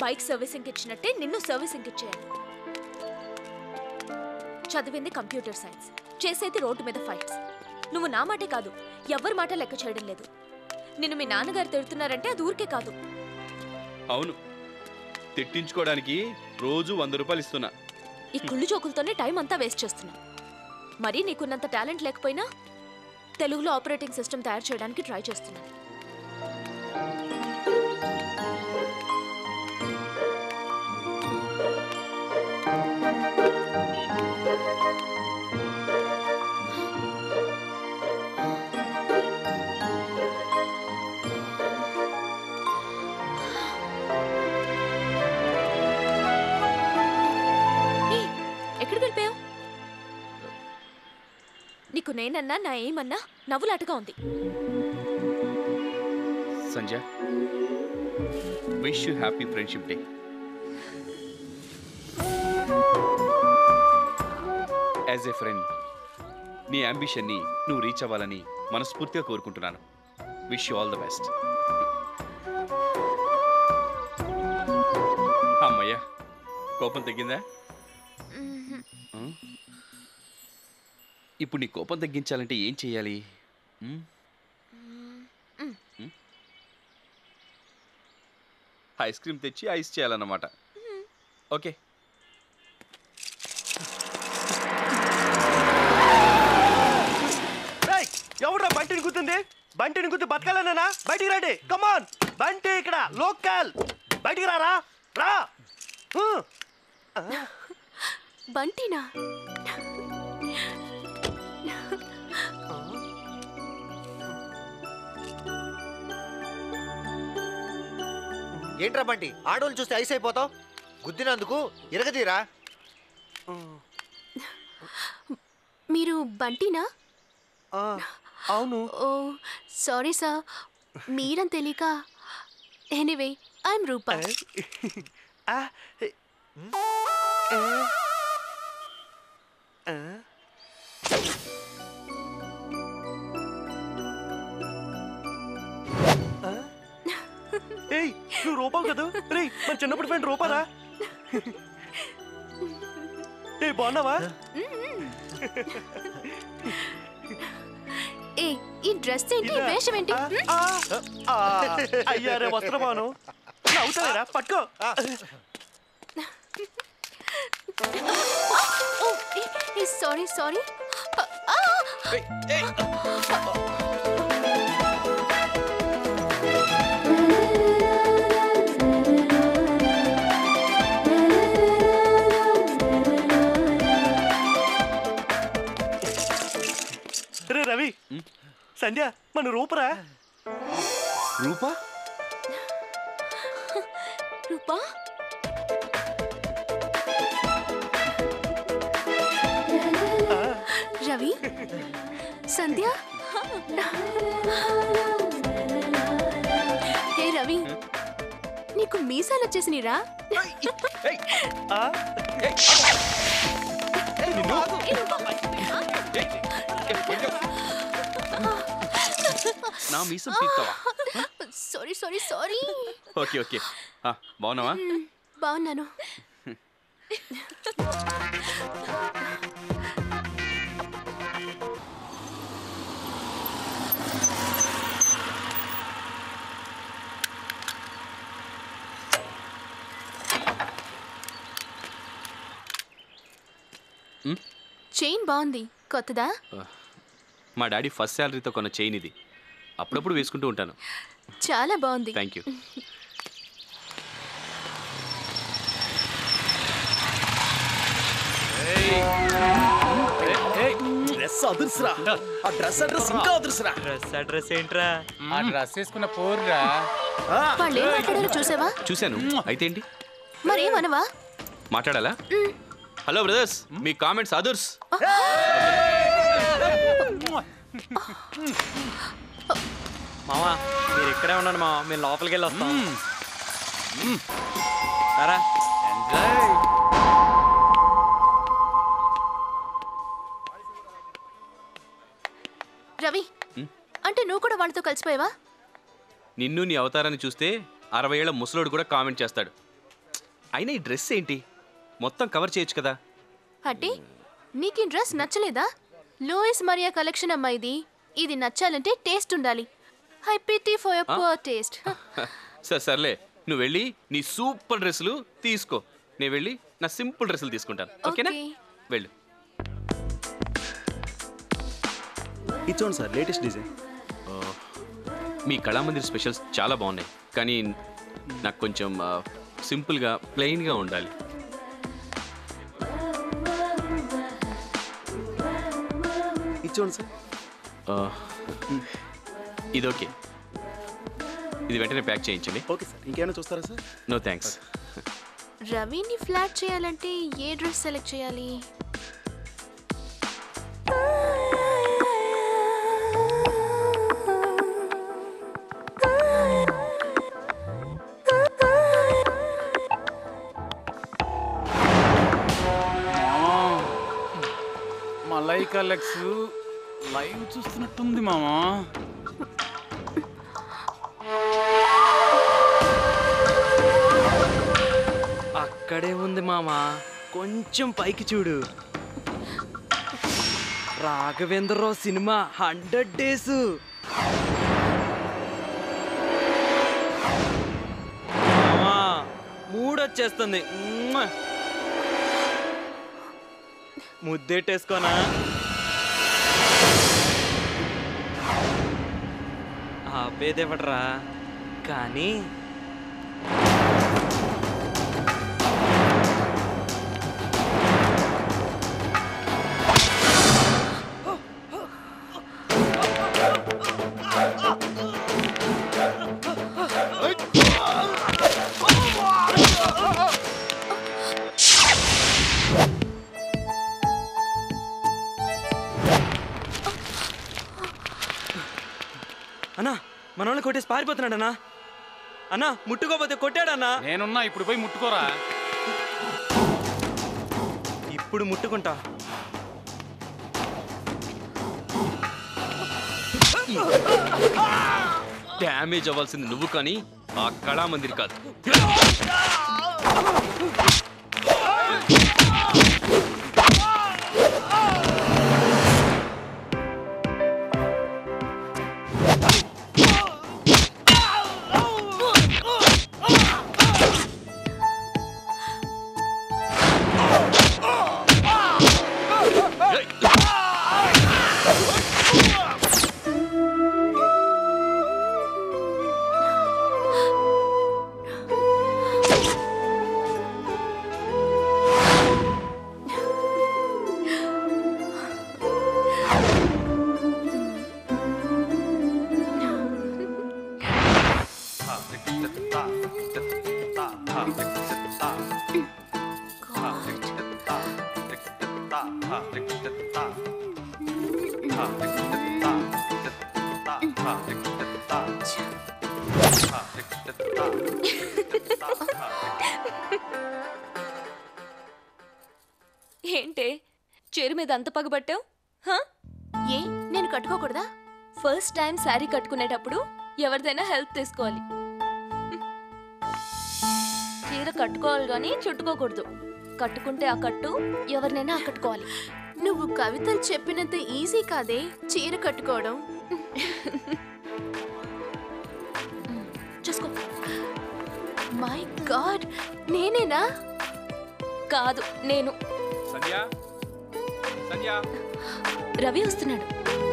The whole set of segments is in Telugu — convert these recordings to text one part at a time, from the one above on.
బైక్ సర్వీసింగ్ ఇచ్చినట్టే నిన్ను సర్వీసింగ్ ఇచ్చేయాలి చదివింది కంప్యూటర్ సైన్స్ చేసేది రోడ్డు మీద ఫైట్స్ నువ్వు నా మాటే కాదు ఎవరి మాట లెక్క చేయడం లేదు నిన్ను మీ నాన్నగారు తిడుతున్నారంటే అది ఊరికే కాదు అవును తిట్టించుకోవడానికి రోజు వంద రూపాయలు ఇస్తున్నా ఈ కుళ్ళు జోకులతోనే టైం అంతా వేస్ట్ చేస్తున్నా మరీ నీకున్నంత టాలెంట్ లేకపోయినా తెలుగులో ఆపరేటింగ్ సిస్టమ్ తయారు చేయడానికి ట్రై చేస్తున్నాను ఏయ్, ఎక్కడికి వెళ్ళిపోయావు నీకు నేనన్నా నా ఏమన్నా నవ్వులాటగా ఉంది Sanjay wish you happy friendship day as a friend నీ అంబిషన్ని నువ్వు రీచ్ అవ్వాలని మనస్ఫూర్తిగా కోరుకుంటున్నాను wish you all the best అమ్మయ్యా కోపం తగ్గిందా ఉం? ఇప్పుడు నీ కోపం తగ్గించాలంటే ఏం చేయాలి ఉం? ఉం? ఐస్ క్రీమ్ తెచ్చి ఐస్ చేయాలన్నమాట ఓకే రేయ్, ఎవడ్రా బంటిని గుర్తుంది బంటిని గుర్తు బతకాలన్నా బయటికి రండి కమాన్ బంటి ఇక్కడ లోకల్ బయటికి రారా రా హూ. బంటినా ఏంట్రా బంటి ఆడోళ్ళు చూస్తే ఐస్ అయిపోతావు గుద్దినందుకు ఇరగదీరా మీరు బంటినా ఆ, అవును ఓ సారీ సార్ మీరని తెలియక ఎనీవే ఐఎమ్ రూపా ఆ, ఏ, ఏ, ఆ. ఆ? ఏయ్ నువ్వు రూపావు కదా రే మన చిన్నప్పుడు ఫ్రెండ్ రూపారా ఏ బాగున్నావా ఏ ఈ డ్రెస్ ఏంటి ఈ వేషం ఏంటి ఆ, ఆ, ఆ, అయ్యారే వస్త్రమాను నవ్వుతారా పట్టుకో ఓ సారీ సారీ రే రవి సంధ్య మన రూపరా రూపా రూపా రవి సంధ్య హే రవి నీకు మీసాలు వచ్చేసినరా ఆ? నా మీసం పీక్తావా sorry sorry sorry okay okay ఆ, బాగున్నావా బాగున్నాను ఉమ్, చైన్ బాగుంది కొత్తదా మా డాడీ ఫస్ట్ శాలరీతో కొన్న చైన్ ఇది అప్పుడప్పుడు వేసుకుంటూ ఉంటాను చాలా బాగుంది థ్యాంక్ యూ డ్రెస్ అదుర్సురా ఆ డ్రెస్ అడ్రస్ ఇంకా అదుర్సురా డ్రెస్ అడ్రస్ ఏంట్రా ఆ డ్రెస్ వేసుకున్న పోర్రా వాళ్ళు ఏం మాట్లాడారో చూసావా చూశాను అయితే ఏంటి మరేమనవా మాట్లాడాలా హలో బ్రదర్స్ మీ కామెంట్స్ అదర్స్ మావా మీరు ఇక్కడే ఉన్నాను మావా మేము లోపలికి వెళ్ళి వస్తాం సరా రవి అంటే నువ్వు కూడా వాళ్ళతో కలిసిపోయావా నిన్ను నీ అవతారాన్ని చూస్తే అరవై ఏళ్ల ముసలోడు కూడా కామెంట్ చేస్తాడు అయినా ఈ డ్రెస్ ఏంటి మొత్తం కవర్ చేయొచ్చు కదా అంటే నీకు ఈ డ్రెస్ నచ్చలేదా లూయిస్ మరియా కలెక్షన్ అమ్మా ఇది ఇది నచ్చాలంటే టేస్ట్ ఉండాలి I pity for your poor taste సరే సర్లే నువ్వు వెళ్ళి నీ సూపర్ డ్రెస్సులు తీసుకో నేను వెళ్ళి నా సింపుల్ డ్రెస్సులు తీసుకుంటాను ఓకేనా ఓకే. వెళ్ళు ఇది చూడండి సార్ లేటెస్ట్ డిజైన్ మీ కళామందిర్ స్పెషల్స్ చాలా బాగున్నాయి కానీ నాకు కొంచెం ఆ, సింపుల్గా ప్లెయిన్గా ఉండాలి ఇది చూడండి సార్ ఆ, ఇది ఓకే ఇది వెంటనే ప్యాక్ చేయించండి ఓకే సార్ ఇంకేమైనా చూస్తారా సార్ నో థ్యాంక్స్ రవిని ఫ్లాట్ చేయాలంటే ఏ డ్రెస్ సెలెక్ట్ చేయాలి మలైకా లెక్స్ లైవ్ చూస్తున్నట్టుంది మామా అక్కడే ఉంది మామా కొంచెం పైకి చూడు రాఘవేంద్రరావు సినిమా హండ్రెడ్ డేస్ మామా మూడొచ్చేస్తుంది మ్మ్. ముద్దెట్టేసుకోనా ఆపేదేవట్రా కానీ అన్నా మనోళ్ళని కొట్టేసి పారిపోతున్నాడన్నా అన్నా ముట్టుకోపోతే కొట్టాడన్నా నేనున్నా ఇప్పుడు పోయి ముట్టుకోరా ఇప్పుడు ముట్టుకుంటా డ్యామేజ్ అవ్వాల్సింది నువ్వు కానీ ఆ కళామందిర్ కాదు ఏంటే చీర మీద అంత పగబట్టావు హా? ఏ నేను కట్టుకోకూడదా ఫస్ట్ టైం శారీ కట్టుకునేటప్పుడు ఎవరిదైనా హెల్ప్ తీసుకోవాలి చీర కట్టుకోవాలి కానీ చుట్టుకోకూడదు కట్టుకుంటే ఆ కట్టు ఎవరినైనా ఆకట్టుకోవాలి నువ్వు కవితలు చెప్పినంత ఈజీ కాదే చీర కట్టుకోవడం చూసుకో మై గాడ్ నేనేనా కాదు నేను సంధ్య సంధ్య రవి వస్తున్నాడు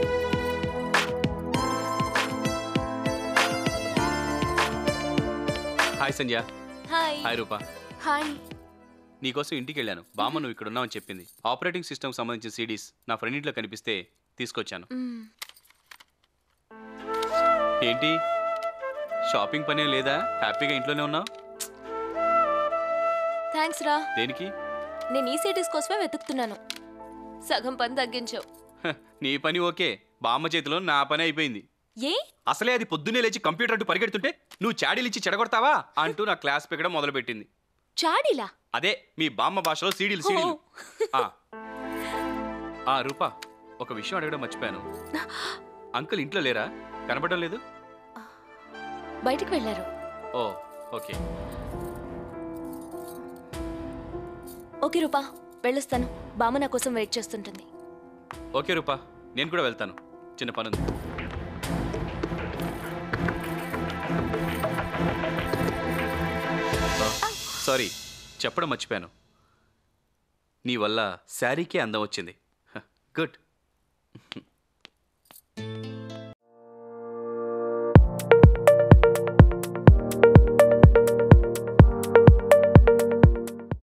hi Sandhya hi hi Roopa hi నీకోసం ఇంటికి వెళ్ళాను బామ్మ నువ్వు ఇక్కడ ఉన్నావని చెప్పింది ఆపరేటింగ్ సిస్టమ్ సంబంధించిన సిడీస్ నా ఫ్రెండ్ ఇంట్లో కనిపిస్తే తీసుకొచ్చాను ఏంటి షాపింగ్ పనే లేదా హ్యాపీగా ఇంట్లోనే ఉన్నావు థ్యాంక్స్ రా దేనికి నేను ఈ సిటీస్ కోసమే వెతుకుతున్నాను సగం పని తగ్గించావు హ, నీ పని ఓకే బామ్మ చేతిలో నా పని అయిపోయింది ఏ అసలే అది పొద్దున్నే లేచి కంప్యూటర్ అంటూ పరిగెడుతుంటే నువ్వు చాడీలు ఇచ్చి చెడగొడతావా అంటూ నా క్లాస్ పెక్కడం మొదలుపెట్టింది చాడిలా అదే మీ బామ్మ భాషలో సీడీలు సీడీలు ఆ. ఆ రూపా ఒక విషయం అడగడం మర్చిపోయాను అంకుల్ ఇంట్లో లేరా కనబడడం లేదు బయటికి వెళ్ళారు ఓ ఓకే ఓకే రూపా వెళ్ళొస్తాను బామ్మ నా కోసం వెయిట్ చేస్తుంటుంది ఓకే రూపా నేను కూడా వెళ్తాను చిన్న పనుంది సారీ చెప్పడం మర్చిపోయాను నీ వల్ల శారీకే అందం వచ్చింది గుడ్